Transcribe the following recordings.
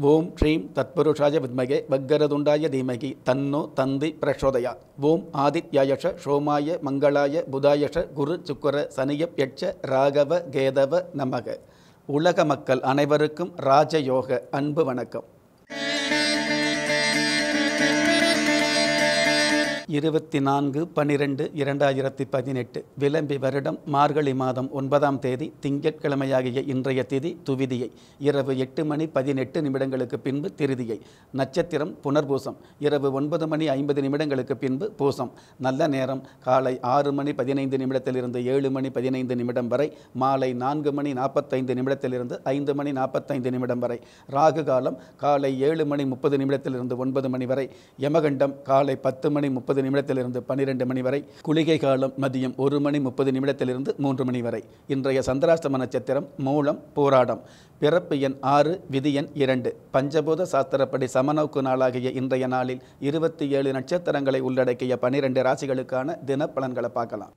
ஓம் ஸ்ரீம் தத்புருஷாய வித்மகே வக்கரதுண்டாய தீமகி தன்னோ தந்தி பிரச்சோதயா ஓம் ஆதித்யாயஷ சோமாய மங்களாய புதாயஷ குரு சுக்கர சனியப் யட்ச ராகவ கேதவ நமக உலக மக்கள் அனைவருக்கும் ராஜயோக அன்பு வணக்கம் இருபத்தி நான்கு பனிரெண்டு இரண்டாயிரத்தி பதினெட்டு விளம்பி வருடம் மார்கழி மாதம் ஒன்பதாம் தேதி திங்கட்கிழமையாகிய இன்றைய திதி துவிதியை இரவு எட்டு மணி பதினெட்டு நிமிடங்களுக்கு பின்பு திருதியை நட்சத்திரம் புனர்பூசம் இரவு ஒன்பது மணி ஐம்பது நிமிடங்களுக்கு பின்பு பூசம் நல்ல நேரம் காலை ஆறு மணி பதினைந்து நிமிடத்திலிருந்து ஏழு மணி பதினைந்து நிமிடம் வரை மாலை நான்கு மணி நாற்பத்தைந்து நிமிடத்திலிருந்து ஐந்து மணி நாற்பத்தைந்து நிமிடம் வரை ராகு காலம் காலை ஏழு மணி முப்பது நிமிடத்திலிருந்து ஒன்பது மணி வரை யமகண்டம் காலை பத்து மணி முப்பது நிமிடத்திலிருந்து பன்னிரெண்டு மணி வரை குளிகை காலம் மதியம் ஒரு மணி முப்பது நிமிடத்திலிருந்து மூன்று மணி வரை இன்றைய சந்திராஷ்டம நட்சத்திரம் மூலம் போராடம் பிறப்பு எண் ஆறு விதி எண் இரண்டு பஞ்சபூத சாஸ்திரப்படி சமநோக்கு நாளாகிய இன்றைய நாளில் இருபத்தி ஏழு நட்சத்திரங்களை உள்ளடக்கிய பனிரெண்டு ராசிகளுக்கான தினப்பலன்களை பார்க்கலாம்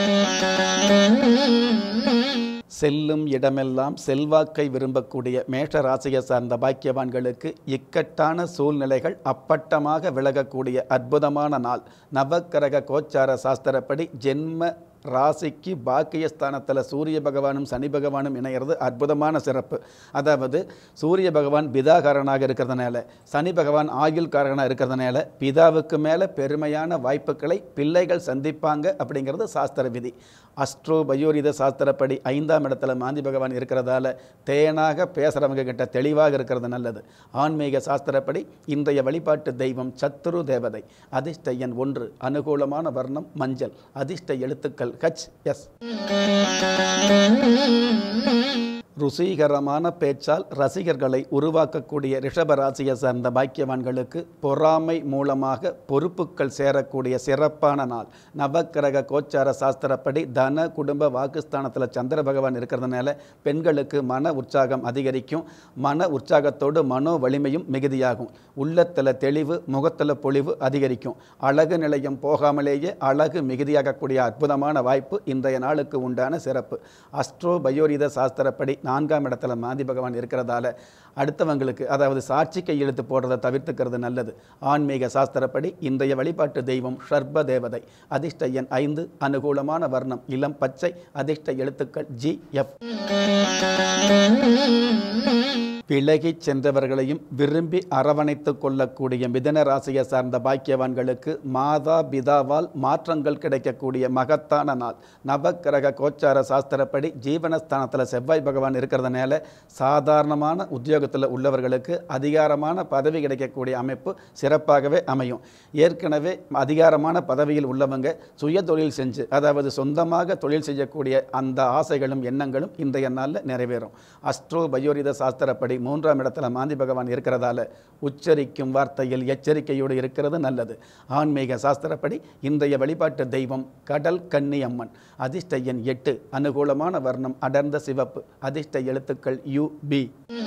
செல்லும் இடமெல்லாம் செல்வாக்கை விரும்பக்கூடிய மேஷ ராசியை சார்ந்த பாக்கியவான்களுக்கு இக்கட்டான சூழ்நிலைகள் அப்பட்டமாக விலகக்கூடிய அற்புதமான நாள் நவக்கிரக கோச்சார சாஸ்திரப்படி ஜென்ம ராசிக்கு பாக்கியஸ்தானத்தில் சூரிய பகவானும் சனி பகவானும் இணையிறது அற்புதமான சிறப்பு அதாவது சூரிய பகவான் பிதாகாரனாக இருக்கிறதுனால சனி பகவான் ஆயுள்காரனாக இருக்கிறதுனால பிதாவுக்கு மேலே பெருமையான வாய்ப்புகளை பிள்ளைகள் சந்திப்பாங்க அப்படிங்கிறது சாஸ்திர விதி அஸ்ட்ரோ பயோரித சாஸ்திரப்படி ஐந்தாம் இடத்துல மாந்தி பகவான் இருக்கிறதால தேனாக பேசுகிறவங்க கிட்ட தெளிவாக இருக்கிறது நல்லது ஆன்மீக சாஸ்திரப்படி இன்றைய வழிபாட்டு தெய்வம் சத்துரு தேவதை அதிர்ஷ்ட எண் ஒன்று அனுகூலமான வர்ணம் மஞ்சள் அதிர்ஷ்ட எழுத்துக்கள் ஹச் எஸ் ருசிகரமான பேச்சால் ரசிகர்களை உருவாக்கக்கூடிய ரிஷப ராசியை சார்ந்த பாக்கியவான்களுக்கு பொறாமை மூலமாக பொறுப்புகள் சேரக்கூடிய சிறப்பான நாள் நவக்கிரக கோச்சார சாஸ்திரப்படி தன குடும்ப வாக்குஸ்தானத்தில் சந்திர பகவான் இருக்கிறதுனால பெண்களுக்கு மன உற்சாகம் அதிகரிக்கும் மன உற்சாகத்தோடு மனோ வலிமையும் மிகுதியாகும் உள்ளத்தில் தெளிவு முகத்தில் பொலிவு அதிகரிக்கும் அழகு நிலையம் போகாமலேயே அழகு மிகுதியாகக்கூடிய அற்புதமான வாய்ப்பு இன்றைய நாளுக்கு உண்டான சிறப்பு அஸ்ட்ரோ பயோரித சாஸ்திரப்படி நான்காம் இடத்துல மாதி பகவான் இருக்கிறதால அடுத்தவங்களுக்கு அதாவது சாட்சி கையெழுத்து போடுறதை தவிர்த்துக்கிறது நல்லது ஆன்மீக சாஸ்திரப்படி இன்றைய வழிபாட்டு தெய்வம் ஷர்ப தேவதை அதிர்ஷ்ட எண் ஐந்து அனுகூலமான வர்ணம் இளம் பச்சை அதிர்ஷ்ட எழுத்துக்கள் ஜி எஃப் விலகிச் சென்றவர்களையும் விரும்பி அரவணைத்து கொள்ளக்கூடிய மிதன ராசியை சார்ந்த பாக்கியவான்களுக்கு மாதா பிதாவால் மாற்றங்கள் கிடைக்கக்கூடிய மகத்தான நாள் நவக்கிரக கோச்சார சாஸ்திரப்படி ஜீவனஸ்தானத்தில் செவ்வாய் பகவான் இருக்கிறதுனால சாதாரணமான உத்தியோகத்தில் உள்ளவர்களுக்கு அதிகாரமான பதவி கிடைக்கக்கூடிய அமைப்பு சிறப்பாகவே அமையும் ஏற்கனவே அதிகாரமான பதவியில் உள்ளவங்க சுய தொழில் செஞ்சு அதாவது சொந்தமாக தொழில் செய்யக்கூடிய அந்த ஆசைகளும் எண்ணங்களும் இன்றைய நாளில் நிறைவேறும் அஸ்ட்ரோ பயோரித சாஸ்திரப்படி மூன்றாம் இடத்துல மாந்தி பகவான் இருக்கிறதால உச்சரிக்கும் வார்த்தையில் எச்சரிக்கையோடு இருக்கிறது நல்லது ஆன்மீக சாஸ்திரப்படி இன்றைய வழிபாட்டு தெய்வம் கடல் கன்னி அம்மன் அதிர்ஷ்ட எண் எட்டு அனுகூலமான வர்ணம் அடர்ந்த சிவப்பு அதிர்ஷ்ட எழுத்துக்கள் யு பி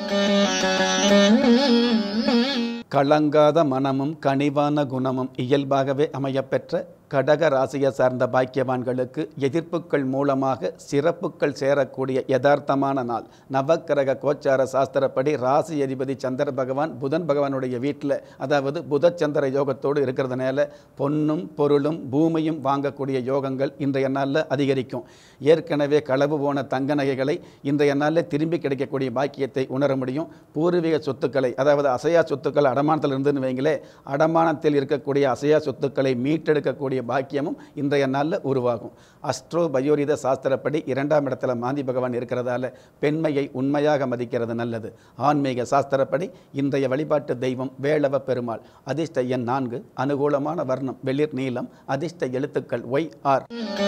கலங்காத மனமும் கனிவான குணமும் இயல்பாகவே அமையப்பெற்ற கடக ராசியை சார்ந்த பாக்கியவான்களுக்கு எதிர்ப்புகள் மூலமாக சிறப்புகள் சேரக்கூடிய யதார்த்தமான நாள் நவக்கிரக கோச்சார சாஸ்திரப்படி ராசி அதிபதி சந்திர பகவான் புதன் பகவானுடைய வீட்டில் அதாவது புதச்சந்திர யோகத்தோடு இருக்கிறதுனால பொன்னும் பொருளும் பூமியும் வாங்கக்கூடிய யோகங்கள் இன்றைய நாளில் அதிகரிக்கும் ஏற்கனவே களவு போன தங்க நகைகளை இன்றைய நாளில் திரும்பி கிடைக்கக்கூடிய பாக்கியத்தை உணர முடியும் பூர்வீக சொத்துக்களை அதாவது அசையா சொத்துக்கள் அடமானத்தில் இருந்துன்னு வைங்களே அடமானத்தில் இருக்கக்கூடிய அசையா சொத்துக்களை மீட்டெடுக்கக்கூடிய பாக்கியமும் இன்றைய நாளில் உருவாகும் அஸ்ட்ரோ பயோரித சாஸ்திரப்படி இரண்டாம் இடத்துல மாந்தி பகவான் இருக்கிறதால பெண்மையை உண்மையாக மதிக்கிறது நல்லது ஆன்மீக சாஸ்திரப்படி இன்றைய வழிபாட்டு தெய்வம் வேளவ பெருமாள் அதிர்ஷ்ட எண் நான்கு அனுகூலமான வர்ணம் வெளிர் நீளம் அதிர்ஷ்ட எழுத்துக்கள் ஒய் ஆர்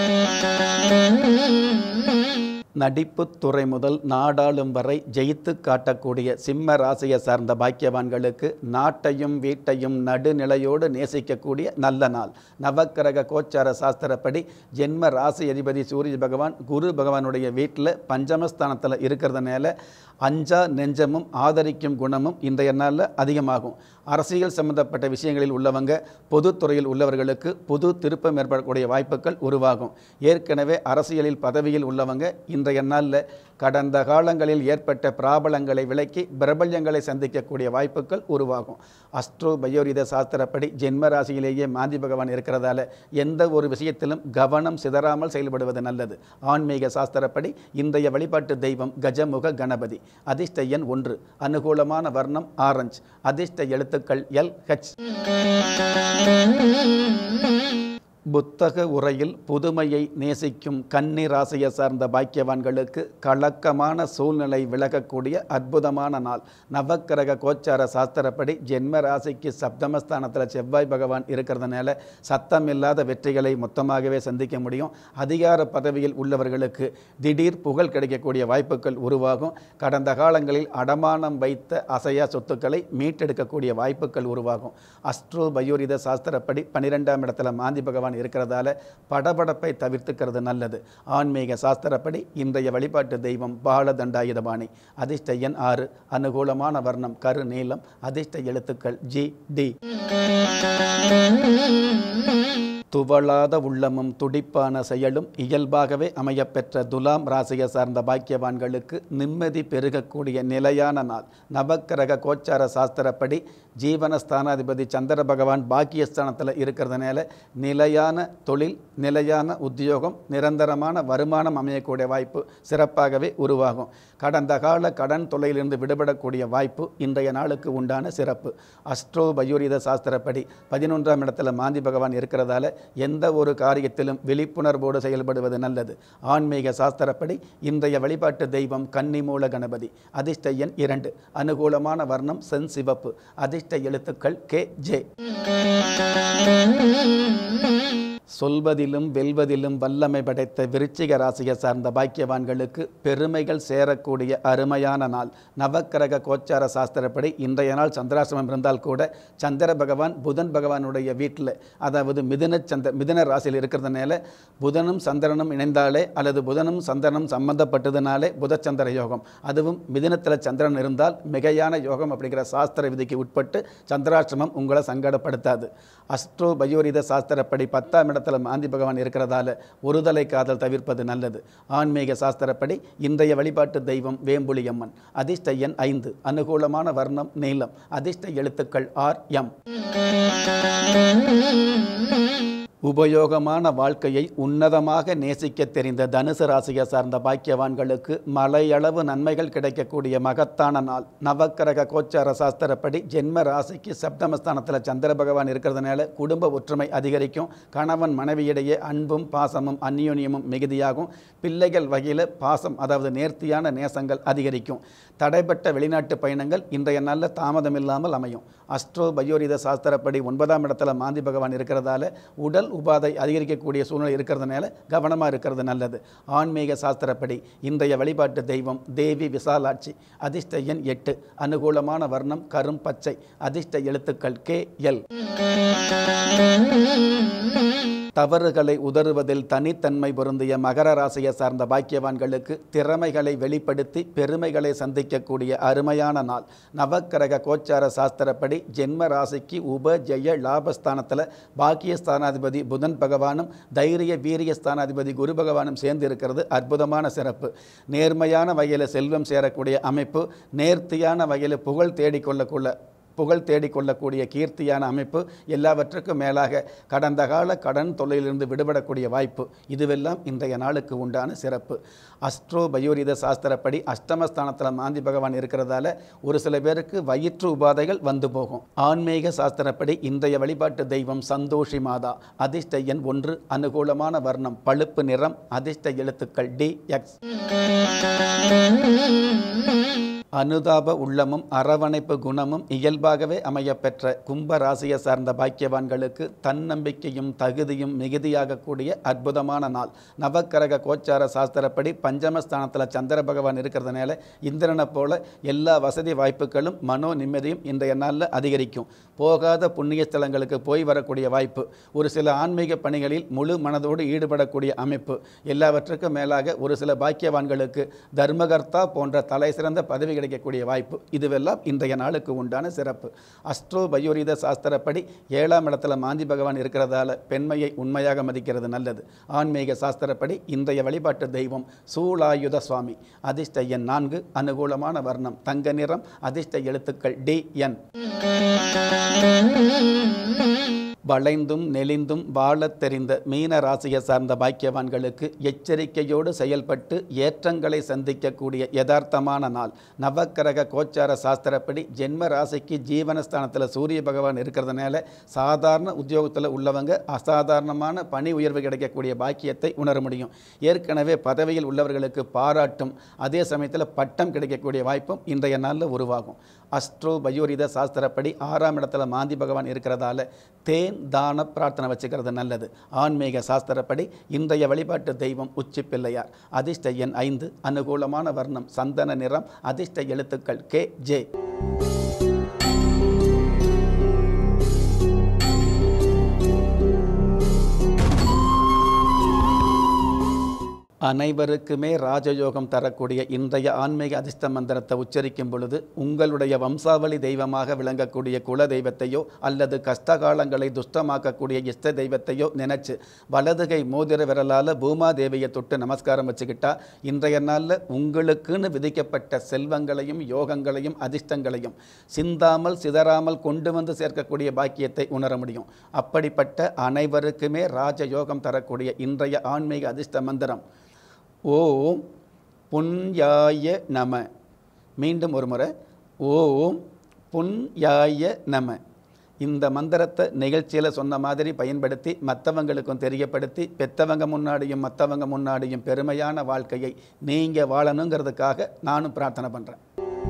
நடிப்பு துறை முதல் நாடாளும் வரை ஜெயித்து காட்டக்கூடிய சிம்ம ராசியை சார்ந்த பாக்கியவான்களுக்கு நாட்டையும் வீட்டையும் நடுநிலையோடு நேசிக்கக்கூடிய நல்ல நாள் நவக்கிரக கோச்சார சாஸ்திரப்படி ஜென்ம ராசி அதிபதி சூரிய பகவான் குரு பகவானுடைய வீட்டில் பஞ்சமஸ்தானத்தில் இருக்கிறதுனால அஞ்சா நெஞ்சமும் ஆதரிக்கும் குணமும் இன்றைய நாளில் அதிகமாகும் அரசியல் சம்பந்தப்பட்ட விஷயங்களில் உள்ளவங்க பொதுத்துறையில் உள்ளவர்களுக்கு புது திருப்பம் ஏற்படக்கூடிய வாய்ப்புகள் உருவாகும் ஏற்கனவே அரசியலில் பதவியில் உள்ளவங்க இன்றைய நாளில் கடந்த காலங்களில் ஏற்பட்ட பிராபலங்களை விலக்கி பிரபல்யங்களை சந்திக்கக்கூடிய வாய்ப்புகள் உருவாகும் அஸ்ட்ரோ பயோரித சாஸ்திரப்படி ஜென்ம ராசியிலேயே மாந்தி பகவான் இருக்கிறதால எந்த ஒரு விஷயத்திலும் கவனம் சிதறாமல் செயல்படுவது நல்லது ஆன்மீக சாஸ்திரப்படி இன்றைய வழிபாட்டு தெய்வம் கஜமுக கணபதி அதிர்ஷ்ட எண் ஒன்று அனுகூலமான வர்ணம் ஆரஞ்சு அதிர்ஷ்ட எழுத்துக்கள் எல் ஹெச் புத்தக உரையில் புதுமையை நேசிக்கும் கன்னி ராசியை சார்ந்த பாக்கியவான்களுக்கு கலக்கமான சூழ்நிலை விலகக்கூடிய அற்புதமான நாள் நவக்கிரக கோச்சார சாஸ்திரப்படி ஜென்ம ராசிக்கு சப்தமஸ்தானத்தில் செவ்வாய் பகவான் இருக்கிறதுனால சத்தம் இல்லாத வெற்றிகளை மொத்தமாகவே சந்திக்க முடியும் அதிகார பதவியில் உள்ளவர்களுக்கு திடீர் புகழ் கிடைக்கக்கூடிய வாய்ப்புகள் உருவாகும் கடந்த காலங்களில் அடமானம் வைத்த அசையா சொத்துக்களை மீட்டெடுக்கக்கூடிய வாய்ப்புகள் உருவாகும் அஸ்ட்ரோ பயோரித சாஸ்திரப்படி பன்னிரெண்டாம் இடத்துல மாந்தி பகவான் இருக்கிறதால படபடப்பை தவிர்த்துக்கிறது நல்லது ஆன்மீக சாஸ்திரப்படி இன்றைய வழிபாட்டு தெய்வம் பாலதண்டாயுதபாணி அதிர்ஷ்ட எண் ஆறு அனுகூலமான வர்ணம் கரு நீளம் அதிர்ஷ்ட எழுத்துக்கள் ஜி டி துவளாத உள்ளமும் துடிப்பான செயலும் இயல்பாகவே அமையப்பெற்ற துலாம் ராசியை சார்ந்த பாக்கியவான்களுக்கு நிம்மதி பெருகக்கூடிய நிலையான நாள் நவக்கிரக கோச்சார சாஸ்திரப்படி ஜீவனஸ்தானாதிபதி சந்திர பகவான் பாக்கியஸ்தானத்தில் இருக்கிறதுனால நிலையான தொழில் நிலையான உத்தியோகம் நிரந்தரமான வருமானம் அமையக்கூடிய வாய்ப்பு சிறப்பாகவே உருவாகும் கடந்த கால கடன் தொல்லையிலிருந்து விடுபடக்கூடிய வாய்ப்பு இன்றைய நாளுக்கு உண்டான சிறப்பு அஸ்ட்ரோ பயூரித சாஸ்திரப்படி பதினொன்றாம் இடத்துல மாந்தி பகவான் இருக்கிறதால எந்த ஒரு காரியத்திலும் விழிப்புணர்வோடு செயல்படுவது நல்லது ஆன்மீக சாஸ்திரப்படி இன்றைய வழிபாட்டு தெய்வம் கன்னிமூல கணபதி அதிர்ஷ்ட எண் இரண்டு அனுகூலமான வர்ணம் சென் சிவப்பு அதிர்ஷ்ட எழுத்துக்கள் கே ஜே சொல்வதிலும் வெல்வதிலும் வல்லமை படைத்த விருச்சிக ராசியை சார்ந்த பாக்கியவான்களுக்கு பெருமைகள் சேரக்கூடிய அருமையான நாள் நவக்கிரக கோச்சார சாஸ்திரப்படி இன்றைய நாள் சந்திராசிரமம் இருந்தால் கூட சந்திர பகவான் புதன் பகவானுடைய வீட்டில் அதாவது மிதுன சந்த மிதுன ராசியில் இருக்கிறதுனால புதனும் சந்திரனும் இணைந்தாலே அல்லது புதனும் சந்திரனும் சம்பந்தப்பட்டதுனாலே புதச்சந்திர யோகம் அதுவும் மிதுனத்தில் சந்திரன் இருந்தால் மிகையான யோகம் அப்படிங்கிற சாஸ்திர விதிக்கு உட்பட்டு சந்திராசிரமம் உங்களை சங்கடப்படுத்தாது அஸ்ட்ரோ பயோரித சாஸ்திரப்படி பத்தாம் இடத்துல மாந்தி பகவான் இருக்கிறதால ஒருதலை காதல் தவிர்ப்பது நல்லது ஆன்மீக சாஸ்திரப்படி இன்றைய வழிபாட்டு தெய்வம் வேம்புலியம்மன் அதிர்ஷ்ட எண் ஐந்து அனுகூலமான வர்ணம் நீளம் அதிர்ஷ்ட எழுத்துக்கள் ஆர் எம் உபயோகமான வாழ்க்கையை உன்னதமாக நேசிக்க தெரிந்த தனுசு ராசியை சார்ந்த பாக்கியவான்களுக்கு மலையளவு நன்மைகள் கிடைக்கக்கூடிய மகத்தான நாள் நவக்கிரக கோச்சார சாஸ்திரப்படி ஜென்ம ராசிக்கு சப்தமஸ்தானத்தில் சந்திர பகவான் இருக்கிறதுனால குடும்ப ஒற்றுமை அதிகரிக்கும் கணவன் மனைவியிடையே அன்பும் பாசமும் அந்யோன்யமும் மிகுதியாகும் பிள்ளைகள் வகையில் பாசம் அதாவது நேர்த்தியான நேசங்கள் அதிகரிக்கும் தடைப்பட்ட வெளிநாட்டு பயணங்கள் இன்றைய நாளில் தாமதமில்லாமல் அமையும் அஸ்ட்ரோ பயோரித சாஸ்திரப்படி ஒன்பதாம் இடத்துல மாந்தி பகவான் இருக்கிறதால உடல் உபாதை அதிகரிக்கக்கூடிய சூழ்நிலை இருக்கிறதுனால கவனமாக இருக்கிறது நல்லது ஆன்மீக சாஸ்திரப்படி இன்றைய வழிபாட்டு தெய்வம் தேவி விசாலாட்சி அதிர்ஷ்ட எண் எட்டு அனுகூலமான வர்ணம் கரும் பச்சை அதிர்ஷ்ட எழுத்துக்கள் கே எல் தவறுகளை உதறுவதில் தனித்தன்மை பொருந்திய மகர ராசியை சார்ந்த பாக்கியவான்களுக்கு திறமைகளை வெளிப்படுத்தி பெருமைகளை சந்திக்கக்கூடிய அருமையான நாள் நவக்கிரக கோச்சார சாஸ்திரப்படி ஜென்ம ராசிக்கு உப ஜெய லாபஸ்தானத்தில் பாக்கியஸ்தானாதிபதி புதன் பகவானும் தைரிய வீரிய ஸ்தானாதிபதி குரு பகவானும் சேர்ந்து இருக்கிறது அற்புதமான சிறப்பு நேர்மையான வகையில் செல்வம் சேரக்கூடிய அமைப்பு நேர்த்தியான வகையில் புகழ் தேடிக்கொள்ளக்குள்ள புகழ் தேடிக்கொள்ளக்கூடிய கீர்த்தியான அமைப்பு எல்லாவற்றுக்கும் மேலாக கடந்த கால கடன் தொல்லையிலிருந்து விடுபடக்கூடிய வாய்ப்பு இதுவெல்லாம் இன்றைய நாளுக்கு உண்டான சிறப்பு அஸ்ட்ரோ பயோரித சாஸ்திரப்படி அஷ்டமஸ்தானத்தில் மாந்தி பகவான் இருக்கிறதால ஒரு சில பேருக்கு வயிற்று உபாதைகள் வந்து போகும் ஆன்மீக சாஸ்திரப்படி இன்றைய வழிபாட்டு தெய்வம் சந்தோஷி மாதா அதிர்ஷ்ட எண் ஒன்று அனுகூலமான வர்ணம் பழுப்பு நிறம் அதிர்ஷ்ட எழுத்துக்கள் டி எக்ஸ் அனுதாப உள்ளமும் அரவணைப்பு குணமும் இயல்பாகவே அமையப்பெற்ற கும்ப ராசியை சார்ந்த பாக்கியவான்களுக்கு தன்னம்பிக்கையும் தகுதியும் மிகுதியாகக்கூடிய அற்புதமான நாள் நவக்கரக கோச்சார சாஸ்திரப்படி பஞ்சமஸ்தானத்தில் சந்திர பகவான் இருக்கிறதுனால இந்திரனை போல எல்லா வசதி வாய்ப்புகளும் மனோ நிம்மதியும் இன்றைய நாளில் அதிகரிக்கும் போகாத புண்ணிய ஸ்தலங்களுக்கு போய் வரக்கூடிய வாய்ப்பு ஒரு சில ஆன்மீக பணிகளில் முழு மனதோடு ஈடுபடக்கூடிய அமைப்பு எல்லாவற்றுக்கும் மேலாக ஒரு சில பாக்கியவான்களுக்கு தர்மகர்த்தா போன்ற தலை சிறந்த பதவிகளை கிடைக்கக்கூடிய வாய்ப்பு இதுவெல்லாம் இன்றைய நாளுக்கு உண்டான சிறப்பு அஸ்ட்ரோ பயோரித சாஸ்திரப்படி ஏழாம் இடத்துல மாந்தி பகவான் இருக்கிறதால பெண்மையை உண்மையாக மதிக்கிறது நல்லது ஆன்மீக சாஸ்திரப்படி இன்றைய வழிபாட்டு தெய்வம் சூளாயுத சுவாமி அதிர்ஷ்ட எண் நான்கு அனுகூலமான வர்ணம் தங்க நிறம் அதிர்ஷ்ட எழுத்துக்கள் டி என் வளைந்தும் நெளிந்தும் வாழத் தெரிந்த மீன ராசியை சார்ந்த பாக்கியவான்களுக்கு எச்சரிக்கையோடு செயல்பட்டு ஏற்றங்களை சந்திக்கக்கூடிய யதார்த்தமான நாள் நவக்கிரக கோச்சார சாஸ்திரப்படி ஜென்ம ராசிக்கு ஜீவனஸ்தானத்தில் சூரிய பகவான் இருக்கிறதுனால சாதாரண உத்தியோகத்தில் உள்ளவங்க அசாதாரணமான பணி உயர்வு கிடைக்கக்கூடிய பாக்கியத்தை உணர முடியும் ஏற்கனவே பதவியில் உள்ளவர்களுக்கு பாராட்டும் அதே சமயத்தில் பட்டம் கிடைக்கக்கூடிய வாய்ப்பும் இன்றைய நாளில் உருவாகும் அஸ்ட்ரோ பயோரித சாஸ்திரப்படி ஆறாம் இடத்துல மாந்தி பகவான் இருக்கிறதால தேன் தான பிரார்த்தனை வச்சுக்கிறது நல்லது ஆன்மீக சாஸ்திரப்படி இன்றைய வழிபாட்டு தெய்வம் உச்சி பிள்ளையார் அதிர்ஷ்ட எண் ஐந்து அனுகூலமான வர்ணம் சந்தன நிறம் அதிர்ஷ்ட எழுத்துக்கள் கே ஜே அனைவருக்குமே ராஜயோகம் தரக்கூடிய இன்றைய ஆன்மீக அதிர்ஷ்ட மந்திரத்தை உச்சரிக்கும் பொழுது உங்களுடைய வம்சாவளி தெய்வமாக விளங்கக்கூடிய குல தெய்வத்தையோ அல்லது கஷ்டகாலங்களை துஷ்டமாக்கக்கூடிய இஷ்ட தெய்வத்தையோ நினைச்சு வலதுகை மோதிர விரலால் பூமாதேவியை தொட்டு நமஸ்காரம் வச்சுக்கிட்டா இன்றைய நாளில் உங்களுக்குன்னு விதிக்கப்பட்ட செல்வங்களையும் யோகங்களையும் அதிர்ஷ்டங்களையும் சிந்தாமல் சிதறாமல் கொண்டு வந்து சேர்க்கக்கூடிய பாக்கியத்தை உணர முடியும் அப்படிப்பட்ட அனைவருக்குமே ராஜயோகம் தரக்கூடிய இன்றைய ஆன்மீக அதிர்ஷ்ட மந்திரம் ஓம் புண்யாய நம மீண்டும் ஒரு முறை ஓம் புண்யாய நம இந்த மந்திரத்தை நிகழ்ச்சியில் சொன்ன மாதிரி பயன்படுத்தி மற்றவங்களுக்கும் தெரியப்படுத்தி பெத்தவங்க முன்னாடியும் மற்றவங்க முன்னாடியும் பெருமையான வாழ்க்கையை நீங்கள் வாழணுங்கிறதுக்காக நானும் பிரார்த்தனை பண்ணுறேன்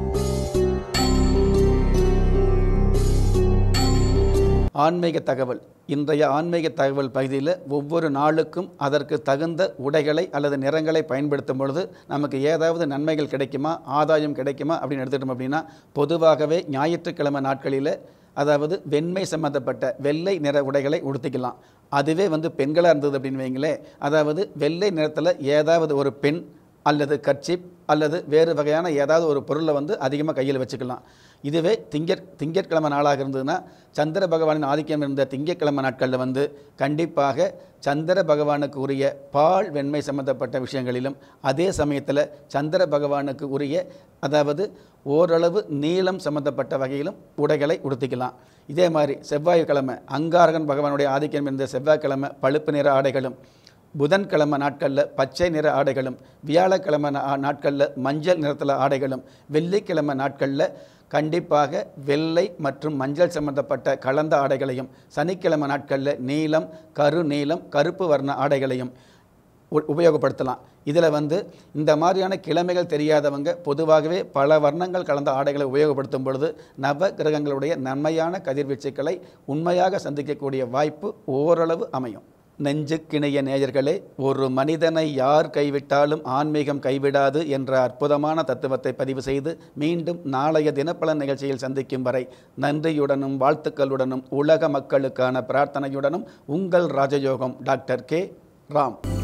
ஆன்மீக தகவல் இன்றைய ஆன்மீக தகவல் பகுதியில் ஒவ்வொரு நாளுக்கும் அதற்கு தகுந்த உடைகளை அல்லது நிறங்களை பயன்படுத்தும் பொழுது நமக்கு ஏதாவது நன்மைகள் கிடைக்குமா ஆதாயம் கிடைக்குமா அப்படின்னு எடுத்துக்கிட்டோம் அப்படின்னா பொதுவாகவே ஞாயிற்றுக்கிழமை நாட்களில் அதாவது வெண்மை சம்மந்தப்பட்ட வெள்ளை நிற உடைகளை உடுத்திக்கலாம் அதுவே வந்து பெண்களாக இருந்தது அப்படின்னு வைங்களேன் அதாவது வெள்ளை நிறத்தில் ஏதாவது ஒரு பெண் அல்லது கர்ச்சிப் அல்லது வேறு வகையான ஏதாவது ஒரு பொருளை வந்து அதிகமாக கையில் வச்சுக்கலாம் இதுவே திங்கற் திங்கட்கிழமை நாளாக இருந்ததுன்னா சந்திர பகவானின் ஆதிக்கம் இருந்த திங்கட்கிழமை நாட்களில் வந்து கண்டிப்பாக சந்திர பகவானுக்கு உரிய பால் வெண்மை சம்பந்தப்பட்ட விஷயங்களிலும் அதே சமயத்தில் சந்திர பகவானுக்கு உரிய அதாவது ஓரளவு நீளம் சம்பந்தப்பட்ட வகையிலும் உடைகளை உடுத்திக்கலாம் இதே மாதிரி செவ்வாய்க்கிழமை அங்காரகன் பகவானுடைய ஆதிக்கம் இருந்த செவ்வாய்க்கிழமை பழுப்பு நிற ஆடைகளும் புதன்கிழமை நாட்களில் பச்சை நிற ஆடைகளும் வியாழக்கிழமை நா- நாட்களில் மஞ்சள் நிறத்தில் ஆடைகளும் வெள்ளிக்கிழமை நாட்களில் கண்டிப்பாக வெள்ளை மற்றும் மஞ்சள் சம்பந்தப்பட்ட கலந்த ஆடைகளையும் சனிக்கிழமை நாட்களில் நீலம் கரு நீலம் கருப்பு வர்ண ஆடைகளையும் உ- உபயோகப்படுத்தலாம் இதில் வந்து இந்த மாதிரியான கிழமைகள் தெரியாதவங்க பொதுவாகவே பல வர்ணங்கள் கலந்த ஆடைகளை உபயோகப்படுத்தும் பொழுது நவ கிரகங்களுடைய நன்மையான கதிர்வீச்சுக்களை உண்மையாக சந்திக்கக்கூடிய வாய்ப்பு ஓரளவு அமையும் நெஞ்சுக்கிணைய நேயர்களே ஒரு மனிதனை யார் கைவிட்டாலும் ஆன்மீகம் கைவிடாது என்ற அற்புதமான தத்துவத்தை பதிவு செய்து மீண்டும் நாளைய தினப்பலன் நிகழ்ச்சியில் சந்திக்கும் வரை நன்றியுடனும் வாழ்த்துக்களுடனும் உலக மக்களுக்கான பிரார்த்தனையுடனும் உங்கள் ராஜயோகம் டாக்டர் கே ராம்